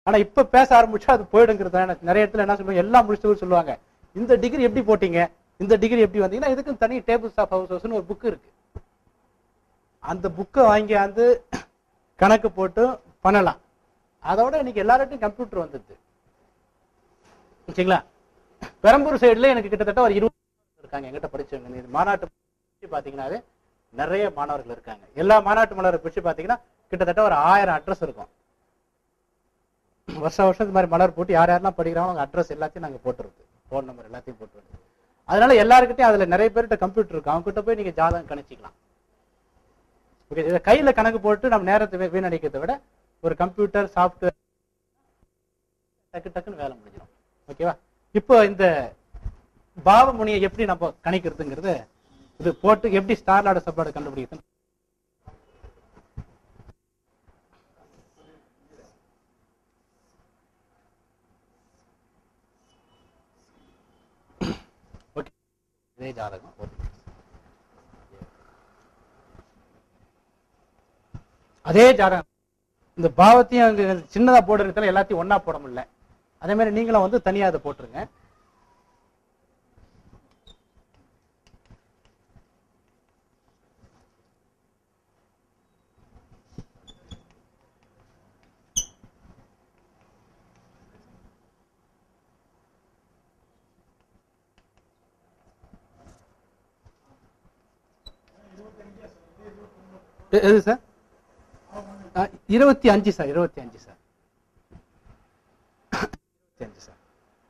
ஆனா இப்ப பேச ஆரம்பிச்சா அது போயிடுங்கிறது எனக்கு நிறைய இடத்துல என்ன சொல்லுவாங்க எல்லாம் முடிச்சுட்டு சொல்லுவாங்க இந்த டிகிரி எப்படி போட்டீங்க இந்த டிகிரி எப்படி வந்தீங்கன்னா இதுக்கு தனி டேபிள்ஸ் ஆஃப் ஹவுசஸ்னு ஒரு புக் இருக்கு அந்த புக்கை வாங்கி வந்து கணக்கு போட்டு பண்ணலாம் அதோட இன்னைக்கு எல்லார்ட்டையும் கம்ப்யூட்டர் வந்துடுது ஓகேங்களா பெரம்பூர் சைடுல எனக்கு கிட்டத்தட்ட ஒரு இருபது இருக்காங்க எங்கிட்ட படிச்சவங்க இது மாநாட்டு பிரிச்சு பாத்தீங்கன்னாவே நிறைய மாணவர்கள் இருக்காங்க எல்லா மாநாட்டு மலரை பிரிச்சு பாத்தீங்கன்னா கிட்டத்தட்ட ஒரு ஆயிரம் அட்ரஸ் இருக்கும் வருஷம் வருஷம் இந்த மாதிரி மலர் போட்டு யார் யாரெல்லாம் படிக்கிறாங்களோ அவங்க அட்ரஸ் எல்லாத்தையும் நாங்க போட்டுருது ஃபோன் நம்பர் எல்லாத்தையும் போட்டுருது அதனால எல்லாருக்கிட்டையும் அதுல நிறைய பேர்கிட்ட கம்ப்யூட்டர் இருக்கு அவங்க கிட்ட போய் நீங்க ஜாதகம் கணிச்சிக்கலாம் ஓகே இதை கையில கணக்கு போட்டு நம்ம நேரத்தை வீ- வீணடிக்கிறதை விட ஒரு கம்ப்யூட்டர் சாஃப்ட்வேர் டக்கு டக்குன்னு வேலை முடிஞ்சிடும் ஓகேவா இப்போ இந்த பாவமுனியை எப்படி நம்ம கணிக்கிறதுங்கிறது இது போட்டு எப்படி ஸ்டார்லாட சாப்பாடு கண்டுபிடிக்கிறது ஓகே இதே ஜாதகம் ஒரு நிமிஷம். அதே ஜாதகம் இந்த பாவத்தையும் அங்க சின்னதா போடுறதுல எல்லாத்தையும் ஒண்ணா போட முடியல அதே மாதிரி நீங்களும் வந்து தனியா அதை போட்டுருங்க எ- எது சார் ஆ, இருபத்தி அஞ்சு சார் இருபத்தி அஞ்சு சார் இருபத்தி அஞ்சு சார்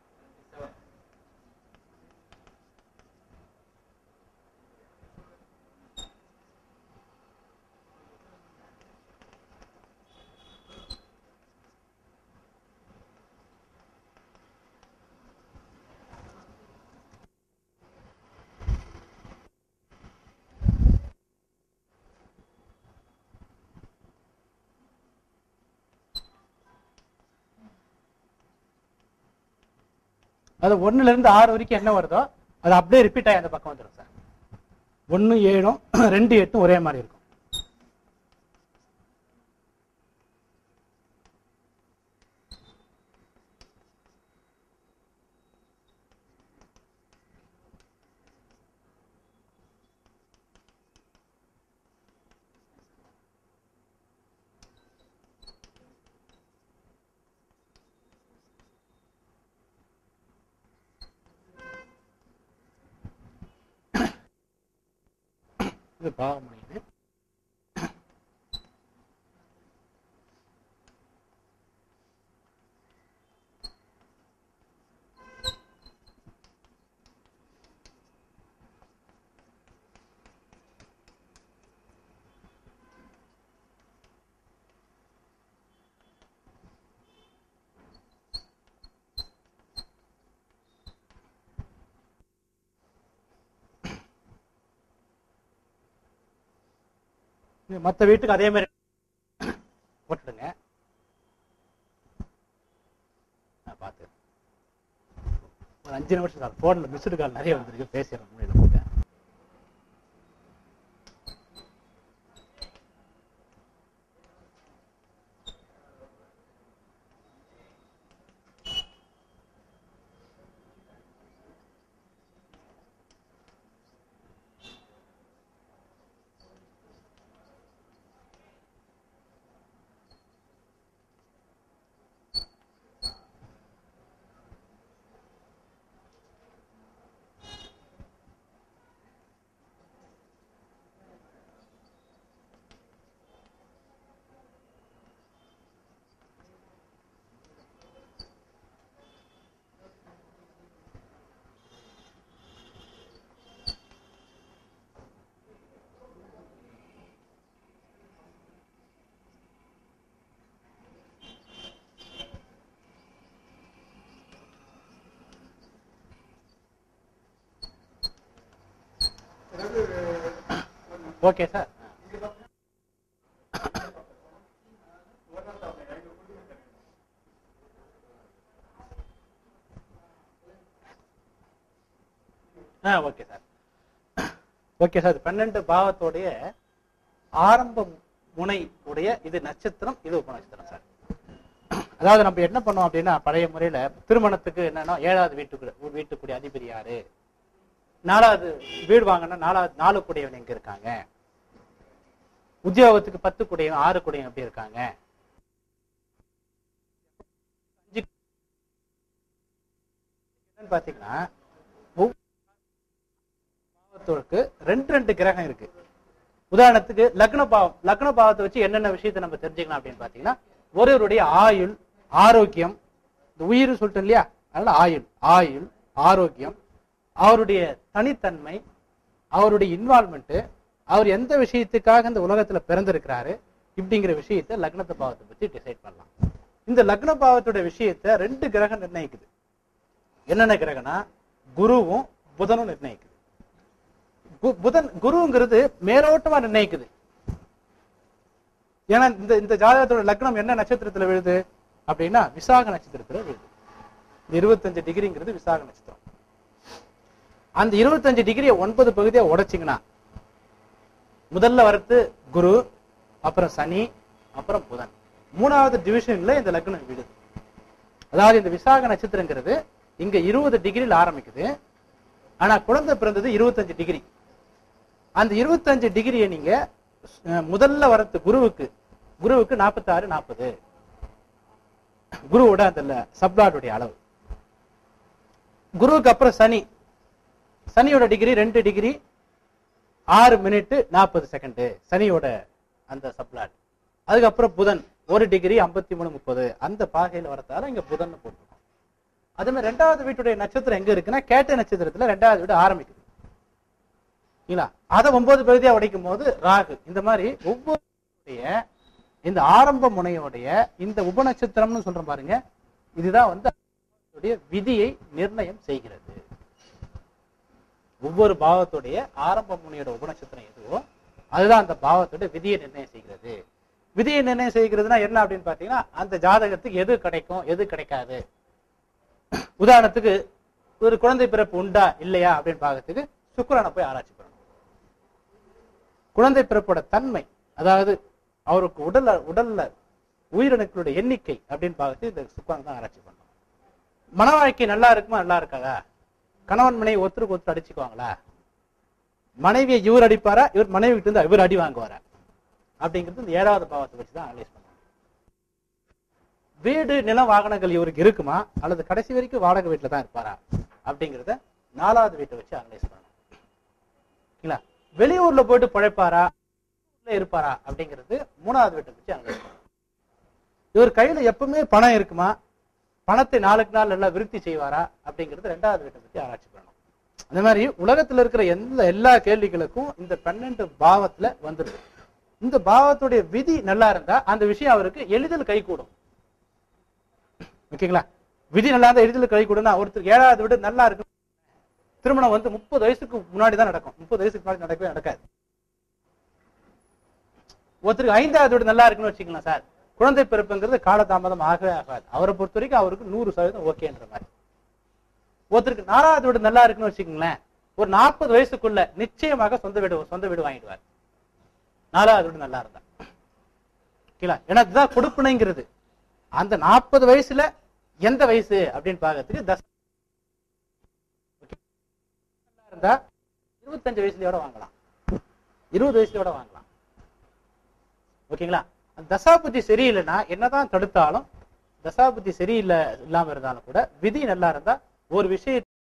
அது ஒண்ணுல இருந்து ஆறு வரைக்கும் என்ன வருதோ அது அப்படியே ரிப்பீட் ஆகி அந்த பக்கம் வந்துடும் சார் ஒன்னு ஏழும் ரெண்டு எட்டும் ஒரே மாதிரி இருக்கும் இது பாவமணின்னு இது மத்த வீட்டுக்கு அதே மாதிரி போட்டுடுங்க நான் பார்த்து ஒரு அஞ்சு நிமிஷம் கால் போன்ல மிஸ்டு கால் நிறைய வந்திருக்கு பேசிடுறேன் முடியல போட்டேன் ஓகே சார் ஆ ஓகே சார் ஓகே சார் பன்னெண்டு பாவத்தோடைய ஆரம்ப முனை உடைய இது நட்சத்திரம் இது உப நட்சத்திரம் சார் அதாவது நம்ம என்ன பண்ணோம் அப்படின்னா பழைய முறையில திருமணத்துக்கு என்னன்னா ஏழாவது வீட்டுக்கு வீட்டுக்குடைய அதிபதி யாரு நாலாவது வீடு வாங்கினா நாலாவது நாலு கூடியவன் எங்க இருக்காங்க உத்தியோகத்துக்கு பத்து கூடியவன் ஆறு கூடியவன் எப்படி இருக்காங்க அஞ்சு என்னன்னு பாத்தீங்கன்னா ஒவ்வொரு பாவத்தோருக்கு ரெண்டு ரெண்டு கிரகம் இருக்கு உதாரணத்துக்கு லக்ன பாவம் லக்ன பாவத்தை வச்சு என்னென்ன விஷயத்தை நம்ம தெரிஞ்சுக்கலாம் அப்படின்னு பாத்தீங்கன்னா ஒருவருடைய ஆயுள் ஆரோக்கியம் இந்த உயிர் சொல்லிட்டோம் இல்லையா அதனால ஆயுள் ஆயுள் ஆரோக்கியம் அவருடைய தனித்தன்மை அவருடைய இன்வால்மெண்ட் அவர் எந்த விஷயத்துக்காக இந்த உலகத்துல பிறந்திருக்கிறாரு இப்படிங்கிற விஷயத்தை லக்னத்தை பாவத்தை பத்தி டிசைட் பண்ணலாம் இந்த லக்ன பாவத்தோட விஷயத்தை ரெண்டு கிரகம் நிர்ணயிக்குது என்னென்ன கிரகம்னா குருவும் புதனும் நிர்ணயிக்குது கு- புதன் குருங்கிறது மேலோட்டமா நிர்ணயிக்குது ஏன்னா இந்த இந்த ஜாதகத்தோட லக்னம் என்ன நட்சத்திரத்துல விழுது அப்படின்னா விசாக நட்சத்திரத்துல விழுது இந்த இருபத்தஞ்சு டிகிரிங்கிறது விசாக நட்சத்திரம் அந்த இருபத்தஞ்சு டிகிரியை ஒன்பது பகுதியா உடைச்சிங்கன்னா முதல்ல வரது குரு அப்புறம் சனி அப்புறம் புதன் மூணாவது டிவிஷன்ல இந்த லக்னம் விழுது அதாவது இந்த விசாக நட்சத்திரங்கிறது இங்க இருபது டிகிரியில் ஆரம்பிக்குது ஆனா குழந்தை பிறந்தது இருபத்தஞ்சு டிகிரி அந்த இருபத்தஞ்சு டிகிரியை நீங்க அஹ், முதல்ல வரது குருவுக்கு குருவுக்கு நாற்பத்தாறு நாற்பது குருவோட அந்த சப்ளாடுடைய அளவு குருவுக்கு அப்புறம் சனி சனியோட டிகிரி ரெண்டு டிகிரி ஆறு மினிட் நாற்பது செகண்ட் சனியோட அந்த சப்ளாட் அதுக்கப்புறம் புதன் ஒரு டிகிரி ஐம்பத்தி மூணு முப்பது அந்த பாகையில வரதால இங்க புதன் போட்டிருக்கோம் அதே மாதிரி ரெண்டாவது வீட்டுடைய நட்சத்திரம் எங்க இருக்குன்னா கேட்ட நட்சத்திரத்துல ரெண்டாவது வீடு ஆரம்பிக்குது சரிங்களா அதை ஒன்பது பகுதியா உடைக்கும் போது ராகு இந்த மாதிரி ஒவ்வொருடைய இந்த ஆரம்ப முனையோடைய இந்த உபநட்சத்திரம்னு சொல்றோம் பாருங்க இதுதான் வந்து அதனுடைய விதியை நிர்ணயம் செய்கிறது ஒவ்வொரு பாவத்துடைய ஆரம்ப முனையோட உபநட்சத்திரம் எதுவோ அதுதான் அந்த பாவத்தோட விதியை நிர்ணயம் செய்கிறது விதியை நிர்ணயம் செய்கிறதுனா என்ன அப்படின்னு பாத்தீங்கன்னா அந்த ஜாதகத்துக்கு எது கிடைக்கும் எது கிடைக்காது உதாரணத்துக்கு ஒரு குழந்தை பிறப்பு உண்டா இல்லையா அப்படின்னு பார்க்கறதுக்கு சுக்கிரனை போய் ஆராய்ச்சி பண்ணணும் குழந்தை பிறப்போட தன்மை அதாவது அவருக்கு உடல்ல உடல்ல உயிரணுக்களுடைய எண்ணிக்கை அப்படின்னு பார்க்கறது இந்த சுக்கிரன் தான் ஆராய்ச்சி பண்ணணும் மன வாழ்க்கை நல்லா இருக்குமா நல்லா இருக்காதா கணவன் மனைவி ஒருத்தருக்கு ஒருத்தர் அடிச்சுக்குவாங்களா மனைவியை இவர் அடிப்பாரா இவர் மனைவி கிட்ட இருந்து இவர் அடி வாங்குவாரா அப்படிங்கிறது இந்த ஏழாவது பாவத்தை வச்சு தான் அனலைஸ் பண்ணணும் வீடு நிலம் வாகனங்கள் இவருக்கு இருக்குமா அல்லது கடைசி வரைக்கும் வாடகை வீட்டுல தான் இருப்பாரா அப்படிங்கிறத நாலாவது வீட்டை வச்சு அனலைஸ் பண்ணணும் ஓகேங்களா வெளியூர்ல போயிட்டு பிழைப்பாரா ஊர்ல இருப்பாரா அப்படிங்கிறது மூணாவது வீட்டை வச்சு அனலைஸ் பண்ணணும் இவர் கையில எப்பவுமே பணம் இருக்குமா பணத்தை நாளுக்கு நாள் நல்லா விருத்தி செய்வாரா அப்படிங்கிறது ரெண்டாவது வீட்டை பத்தி ஆராய்ச்சி பண்ணணும் அந்த மாதிரி உலகத்துல இருக்கிற எந்த எல்லா கேள்விகளுக்கும் இந்த பன்னெண்டு பாவத்துல வந்துடுது இந்த பாவத்துடைய விதி நல்லா இருந்தா அந்த விஷயம் அவருக்கு எளிதில் கைகூடும் ஓகேங்களா விதி நல்லா இருந்தா எளிதில் கைகூடும்னா ஒருத்தர் ஏழாவது வீடு நல்லா இருக்கு திருமணம் வந்து முப்பது வயசுக்கு முன்னாடி தான் நடக்கும் முப்பது வயசுக்கு முன்னாடி நடக்கவே நடக்காது ஒருத்தருக்கு ஐந்தாவது வீடு நல்லா இருக்குன்னு வச்சுக்கலாம் சார் குழந்தை பிறப்புங்கிறது காலதாமதம் ஆகவே ஆகாது அவரை பொறுத்த வரைக்கும் அவருக்கு நூறு சதவீதம் ஓகேன்ற மாதிரி ஒருத்தருக்கு நாலாவது வீடு நல்லா இருக்குன்னு வச்சுக்கோங்களேன் ஒரு நாற்பது வயசுக்குள்ள நிச்சயமாக சொந்த வீடு சொந்த வீடு வாங்கிடுவார் நாலாவது வீடு நல்லா இருந்தா ஓகேங்களா ஏன்னா இதுதான் கொடுப்பினைங்கிறது அந்த நாற்பது வயசுல எந்த வயசு அப்படின்னு பார்க்கறதுக்கு தச Okay. நல்லா இருந்தா இருபத்தஞ்சு வயசுலயோட வாங்கலாம் இருபது வயசுலயோட வாங்கலாம் ஓகேங்களா அந்த தசாபுத்தி சரியில்லைன்னா என்னதான் தடுத்தாலும் தசாபுத்தி சரியில்லை இல்லாம இருந்தாலும் கூட விதி நல்லா இருந்தா ஒரு விஷயம்